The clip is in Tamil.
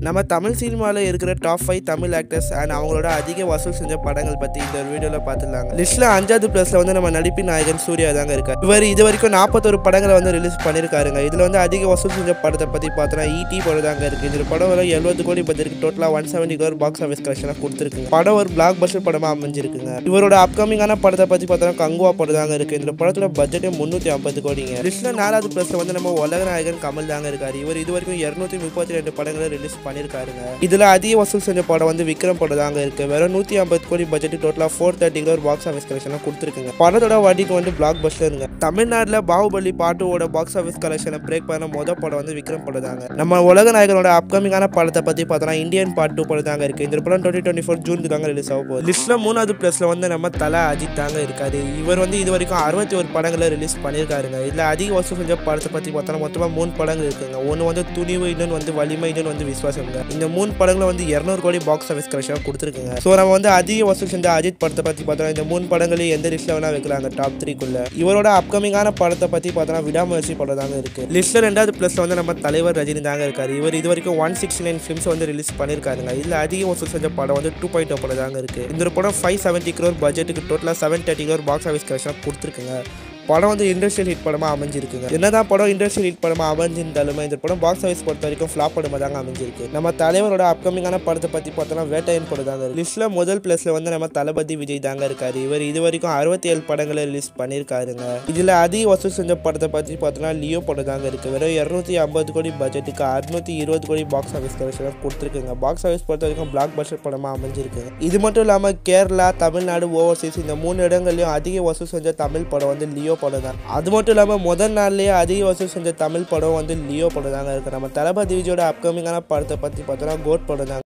நம்ம தமிழ் சினிமாவில் இருக்கிற top five Tamil actors and அவங்களோட அதிக வசூல் செஞ்ச படங்கள் பற்றி இந்த ஒரு வீடியோவில் பார்த்துலாங்க லிஸ்ட்டில் அஞ்சாவது பிளேஸில் வந்து நம்ம நடிப்பின் நாயகன் சூர்யா தாங்க இருக்கார் இவர் இது வரைக்கும் நாற்பத்தொரு படங்களை வந்து ரிலீஸ் பண்ணியிருக்காருங்க இதில் வந்து அதிக வசூல் செஞ்ச படத்தை பற்றி பார்த்தோன்னா ஈடி படம் தாங்க இருக்குது இந்த படம் வர எழுபது கோடி பட்ஜெட் டோட்டலாக one seventy crore box office கலெக்ஷனாக கொடுத்துருக்குங்க படம் ஒரு பிளாக் பஸ்டர் படமாக அமைஞ்சிருக்குங்க இவரோட அப்கமிங்கான படத்தை பற்றி பார்த்தோன்னா கங்குவா படம் தாங்க இருக்குது இந்த படத்தோட பட்ஜெட்டே முந்நூற்றி ஐம்பது கோடிங்க லிஸ்ட்டில் நாலாவது பிளேஸில் வந்து நம்ம உலகநாயகன் கமல் தாங்க இருக்காரு இவர் இது வரைக்கும் இரநூத்தி முப்பத்தி ரெண்டு படங்களை ரிலீஸ் பண்ணியிருக்காருங்க இதில் அதிக வசூல் செஞ்ச படம் வந்து விக்ரம் படம் தாங்க இருக்கு வெறும் நூற்றி ஐம்பது கோடி பட்ஜெட் டோட்டலாக ஃபோர் தேர்ட்டி ஒரு பாக்ஸ் ஆஃபீஸ் கலெக்ஷனாக கொடுத்துருக்குங்க படத்தோட வட்டிக்கு வந்து பிளாக் பஸ்டருங்க தமிழ்நாட்டில் பாகுபலி பாட்டுவோட பாக்ஸ் ஆஃபீஸ் கலெக்ஷனை பிரேக் பண்ண மொதல் படம் வந்து விக்ரம் படம் தாங்க நம்ம உலகநாயகனோட அப்கமிங்கான படத்தை பற்றி பார்த்தோன்னா இந்தியன் பார்ட் டூ படம் தாங்க இருக்கு இந்த படம் டுவெண்ட்டி டுவெண்ட்டி ஃபோர் ஜூன் தாங்க ரிலீஸ் ஆக போகுது லிஸ்ட்டில் மூணாவது பிளேஸில் வந்து நம்ம தலை அஜித் தாங்க இருக்காரு இவர் வந்து இது வரைக்கும் அறுபத்தி ஒரு படங்களை ரிலீஸ் பண்ணியிருக்காருங்க இதில் அதிக வசூல் செஞ்ச படத்தை பற்றி பார்த்தோன்னா மொத்தமாக மூணு படங்கள் இருக்குங்க ஒன்று வந்து துணிவு இன்னொன்று வந்து வலிமை இன்னொன்று வந்து விஸ்வாசம்ங்க இந்த மூணு படங்களும் வந்து இரநூறு கோடி பாக்ஸ் ஆஃபீஸ் கலெக்ஷனாக கொடுத்துருக்குங்க ஸோ நம்ம வந்து அதிக வசூல் செஞ்ச அஜித் படத்தை பற்றி பார்த்தோம்னா இந்த மூணு படங்களையும் எந்த லிஸ்ட்டில் வேணால் வைக்கலாங்க டாப் த்ரீக்குள்ள இவரோட அப்கமிங்கான படத்தை பற்றி பார்த்தோன்னா விடாமுயற்சி படம் தாங்க இருக்கு லிஸ்ட்டில் ரெண்டாவது ப்ளஸில் வந்து நம்ம தலைவர் ரஜினி தாங்க இருக்காரு இவர் இது வரைக்கும் ஒன் சிக்ஸ்டி நைன் ஃபிலிம்ஸ் வந்து ரிலீஸ் பண்ணியிருக்காருங்க இதில் அதிக வசூல் செஞ்ச படம் வந்து டூ பாயிண்ட் படம் தாங்க இருக்கு இந்த ஒரு படம் ஃபைவ் செவன்ட்டி க்ரோர் பட்ஜெட்டுக்கு டோட்டலாக seven thirty crore box office கலெக்ஷனாக கொடுத்துருக்குங்க படம் வந்து இண்டஸ்ட்ரியல் ஹிட் படமாக அமைஞ்சிருக்குங்க என்னதான் படம் இண்டஸ்ட்ரியல் ஹிட் படமாக அமைஞ்சிருந்தாலுமே இந்த படம் பாக்ஸ் ஆஃபீஸ் பொறுத்த வரைக்கும் ஃப்ளாப் படமாக தாங்க அமைஞ்சிருக்கு நம்ம தலைவரோட அப்கமிங்கான படத்தை பற்றி பார்த்தோம்னா வேட்டையன் படம் தாங்க லிஸ்ட்டில் முதல் பிளேஸில் வந்து நம்ம தளபதி விஜய் தாங்க இருக்காரு இவர் இது வரைக்கும் அறுபத்தி ஏழு படங்களை ரிலீஸ் பண்ணியிருக்காருங்க இதில் அதிக வசூல் செஞ்ச படத்தை பற்றி பார்த்தோம்னா லியோ படம் தாங்க இருக்கு வெறும் இரநூத்தி ஐம்பது கோடி பட்ஜெட்டுக்கு அறுநூத்தி இருபது கோடி பாக்ஸ் ஆஃபீஸ் கலெக்ஷனாக கொடுத்துருக்குங்க பாக்ஸ் ஆஃபீஸ் பொறுத்த வரைக்கும் பிளாக் பஸ்டர் படமாக அமைஞ்சிருக்குங்க இது மட்டும் இல்லாமல் கேரளா தமிழ்நாடு ஓவர்சீஸ் இந்த மூணு இடங்கள்லையும் அதிக வசூல் செஞ்ச தமிழ் படம் வந்து லியோ படம் தான் அது மட்டும் இல்லாமல் முதல் நாள்லேயே அதிக வசூல் செஞ்ச தமிழ் படம் வந்து லியோ படம் தாங்க இருக்குது நம்ம தளபதி விஜயோட அப்கமிங்கான படத்தை பற்றி பார்த்தோன்னா கோட் படம் தாங்க